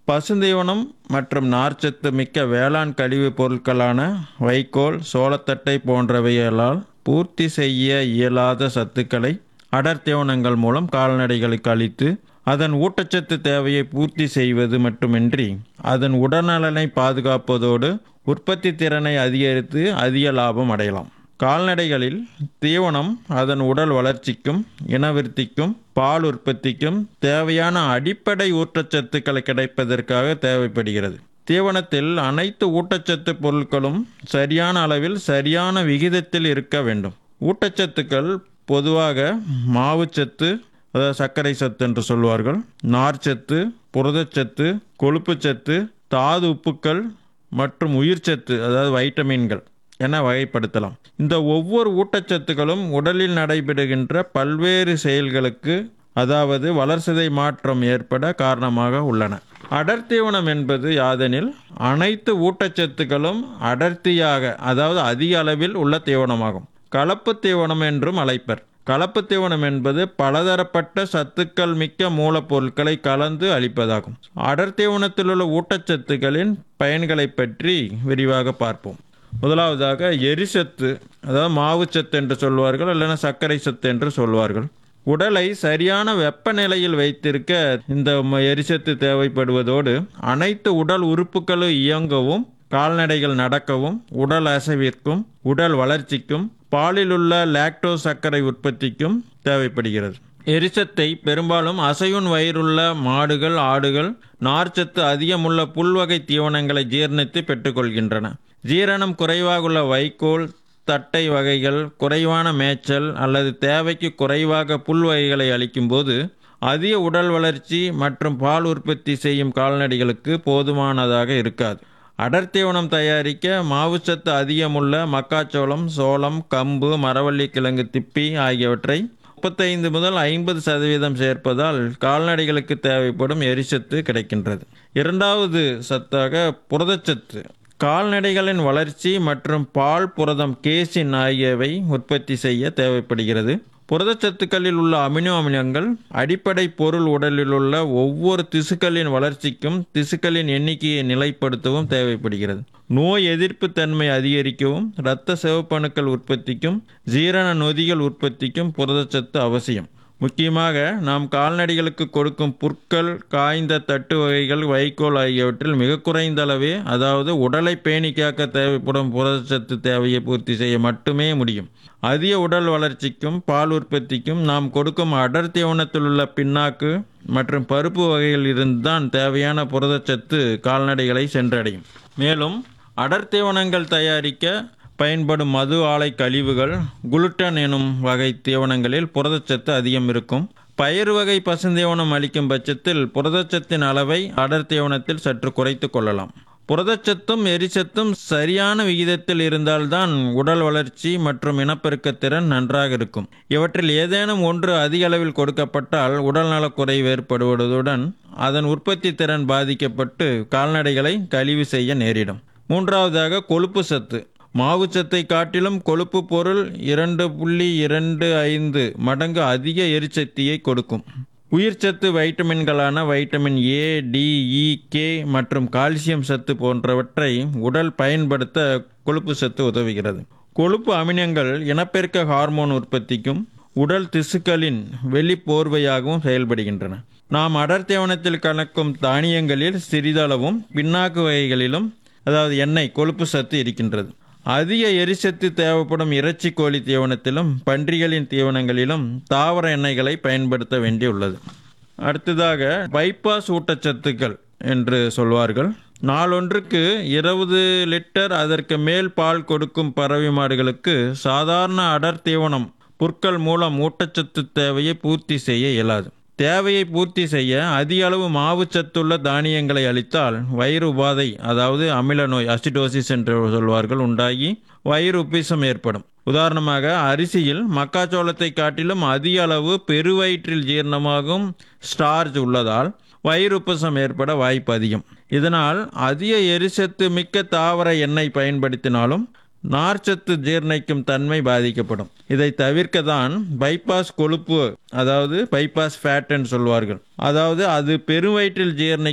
பசுந்தீவனம் மற்றும் நார்ச்சத்து மிக்க வேளாண் கழிவுப் பொருட்களான வைக்கோல் சோளத்தட்டை போன்றவைகளால் பூர்த்தி செய்ய இயலாத சத்துக்களை அடர்த்தீவனங்கள் மூலம் கால்நடைகளுக்கு அளித்து அதன் ஊட்டச்சத்து தேவையை பூர்த்தி செய்வது மட்டுமின்றி அதன் உடல்நலனை பாதுகாப்பதோடு உற்பத்தி திறனை அதிகரித்து அதிக லாபம் அடையலாம் கால்நடைகளில் தீவனம் அதன் உடல் வளர்ச்சிக்கும் இனவிருத்திக்கும் பால் உற்பத்திக்கும் தேவையான அடிப்படை ஊட்டச்சத்துக்களை கிடைப்பதற்காக தேவைப்படுகிறது தீவனத்தில் அனைத்து ஊட்டச்சத்து பொருட்களும் சரியான அளவில் சரியான விகிதத்தில் இருக்க வேண்டும் ஊட்டச்சத்துக்கள் பொதுவாக மாவுச்சத்து அதாவது சர்க்கரை சத்து என்று சொல்வார்கள் நார்ச்சத்து புரதச்சத்து கொழுப்புச்சத்து தாது உப்புக்கள் மற்றும் உயிர்ச்சத்து அதாவது வைட்டமின்கள் என வகைப்படுத்தலாம் இந்த ஒவ்வொரு ஊட்டச்சத்துக்களும் உடலில் நடைபெறுகின்ற பல்வேறு செயல்களுக்கு அதாவது வளர்சிதை மாற்றம் ஏற்பட காரணமாக உள்ளன அடர்த்தீவனம் என்பது யாதெனில் அனைத்து ஊட்டச்சத்துக்களும் அடர்த்தியாக அதாவது அதிக அளவில் உள்ள தீவனமாகும் கலப்பு தீவனம் என்றும் அழைப்பர் கலப்பு தீவனம் என்பது பலதரப்பட்ட சத்துக்கள் மிக்க மூலப்பொருட்களை கலந்து அளிப்பதாகும் அடர்த்தீவனத்தில் உள்ள ஊட்டச்சத்துக்களின் பயன்களை பற்றி விரிவாக பார்ப்போம் முதலாவதாக எரிசத்து அதாவது மாவுச்சத்து என்று சொல்வார்கள் இல்லைன்னா சர்க்கரை சத்து என்று சொல்வார்கள் உடலை சரியான வெப்பநிலையில் வைத்திருக்க இந்த ம- எரிசத்து தேவைப்படுவதோடு அனைத்து உடல் உறுப்புகளும் இயங்கவும் கால்நடைகள் நடக்கவும் உடல் அசைவிற்கும் உடல் வளர்ச்சிக்கும் பாலிலுள்ள லாக்டோஸ் சர்க்கரை உற்பத்திக்கும் தேவைப்படுகிறது எரிசத்தை பெரும்பாலும் அசையுன் வயிறுள்ள மாடுகள் ஆடுகள் நார்ச்சத்து அதிகமுள்ள புல்வகை தீவனங்களை ஜீரணித்து பெற்றுக்கொள்கின்றன ஜீரணம் குறைவாக உள்ள வைக்கோல் தட்டை வகைகள் குறைவான மேய்ச்சல் அல்லது தேவைக்கு குறைவாக புல் வகைகளை அளிக்கும்போது அதிக உடல் வளர்ச்சி மற்றும் பால் உற்பத்தி செய்யும் கால்நடைகளுக்கு போதுமானதாக இருக்காது அடர்த்தீவனம் தயாரிக்க மாவுச்சத்து அதிகமுள்ள மக்காச்சோளம் சோளம் கம்பு மரவள்ளி கிழங்கு திப்பி ஆகியவற்றை முப்பத்தைந்து முதல் ஐம்பது சதவீதம் சேர்ப்பதால் கால்நடைகளுக்கு தேவைப்படும் எரிசத்து கிடைக்கின்றது இரண்டாவது சத்தாக புரதச்சத்து கால்நடைகளின் வளர்ச்சி மற்றும் பால் புரதம் கேசின் ஆகியவை உற்பத்தி செய்ய தேவைப்படுகிறது புரதச்சத்துக்களில் உள்ள அமினோ அமிலங்கள் அடிப்படை பொருள் உடலில் உள்ள ஒவ்வொரு திசுக்களின் வளர்ச்சிக்கும் திசுக்களின் எண்ணிக்கையை நிலைப்படுத்தவும் தேவைப்படுகிறது நோய் எதிர்ப்பு தன்மை அதிகரிக்கவும் இரத்த சிவப்பணுக்கள் உற்பத்திக்கும் ஜீரண நொதிகள் உற்பத்திக்கும் புரதச்சத்து அவசியம் முக்கியமாக நாம் கால்நடைகளுக்கு கொடுக்கும் புற்கள் காய்ந்த தட்டு வகைகள் வைக்கோல் ஆகியவற்றில் மிக குறைந்த அளவே அதாவது உடலை பேணி காக்க தேவைப்படும் புரதச்சத்து தேவையை பூர்த்தி செய்ய மட்டுமே முடியும் அதிக உடல் வளர்ச்சிக்கும் பால் உற்பத்திக்கும் நாம் கொடுக்கும் அடர் தீவனத்தில் உள்ள பின்னாக்கு மற்றும் பருப்பு வகையில் இருந்துதான் தேவையான புரதச்சத்து கால்நடைகளை சென்றடையும் மேலும் அடர் தீவனங்கள் தயாரிக்க பயன்படும் மது ஆலை கழிவுகள் குளுட்டன் எனும் வகை தீவனங்களில் புரதச்சத்து அதிகம் இருக்கும் பயிர் வகை பசுந்தீவனம் அளிக்கும் பட்சத்தில் புரதச்சத்தின் அளவை அடர் தீவனத்தில் சற்று குறைத்து கொள்ளலாம் புரதச்சத்தும் எரிசத்தும் சரியான விகிதத்தில் இருந்தால்தான் உடல் வளர்ச்சி மற்றும் இனப்பெருக்கத்திறன் நன்றாக இருக்கும் இவற்றில் ஏதேனும் ஒன்று அதிக அளவில் கொடுக்கப்பட்டால் உடல்நலக் குறைவு ஏற்படுவதுடன் அதன் உற்பத்தி திறன் பாதிக்கப்பட்டு கால்நடைகளை கழிவு செய்ய நேரிடும் மூன்றாவதாக கொழுப்பு சத்து மாவுச்சத்தை காட்டிலும் கொழுப்பு பொருள் இரண்டு புள்ளி இரண்டு ஐந்து மடங்கு அதிக எரிசக்தியை கொடுக்கும் உயிர்ச்சத்து வைட்டமின்களான vitamin A D E K மற்றும் கால்சியம் சத்து போன்றவற்றை உடல் பயன்படுத்த கொழுப்பு சத்து உதவுகிறது கொழுப்பு அமினங்கள் இனப்பெருக்க ஹார்மோன் உற்பத்திக்கும் உடல் திசுக்களின் வெளிப்போர்வையாகவும் செயல்படுகின்றன நாம் அடர்த்தேவனத்தில் கலக்கும் தானியங்களில் சிறிதளவும் பின்னாக்கு வகைகளிலும் அதாவது எண்ணெய் கொழுப்பு சத்து இருக்கின்றது அதிக எரிசத்து தேவைப்படும் இறைச்சி கோழி தீவனத்திலும் பன்றிகளின் தீவனங்களிலும் தாவர எண்ணெய்களை பயன்படுத்த வேண்டியுள்ளது அடுத்ததாக பைபாஸ் ஊட்டச்சத்துக்கள் என்று சொல்வார்கள் நாளொன்றுக்கு இருபது லிட்டர் அதற்கு மேல் பால் கொடுக்கும் பறவை மாடுகளுக்கு சாதாரண அடர் தீவனம் புற்கள் மூலம் ஊட்டச்சத்து தேவையை பூர்த்தி செய்ய இயலாது தேவையை பூர்த்தி செய்ய அதிக அளவு மாவுச்சத்துள்ள தானியங்களை அளித்தால் வயிறு உபாதை அதாவது அமில நோய் அசிடோசிஸ் என்று சொல்வார்கள் உண்டாகி வயிறு உப்பிசம் ஏற்படும் உதாரணமாக அரிசியில் மக்காச்சோளத்தை காட்டிலும் அதிக அளவு பெருவயிற்றில் ஜீரணமாகும் ஸ்டார்ச் உள்ளதால் வயிறு உப்பசம் ஏற்பட வாய்ப்பு அதிகம் இதனால் அதிக எரிசத்து மிக்க தாவர எண்ணெய் பயன்படுத்தினாலும் நார்ச்சத்து ஜீரணிக்கும் தன்மை பாதிக்கப்படும் இதை தவிர்க்க தான் பைபாஸ் கொழுப்பு அதாவது பைபாஸ் ஃபேட் என்று சொல்வார்கள் அதாவது அது பெருவயிற்றில் ஜீரணிக்க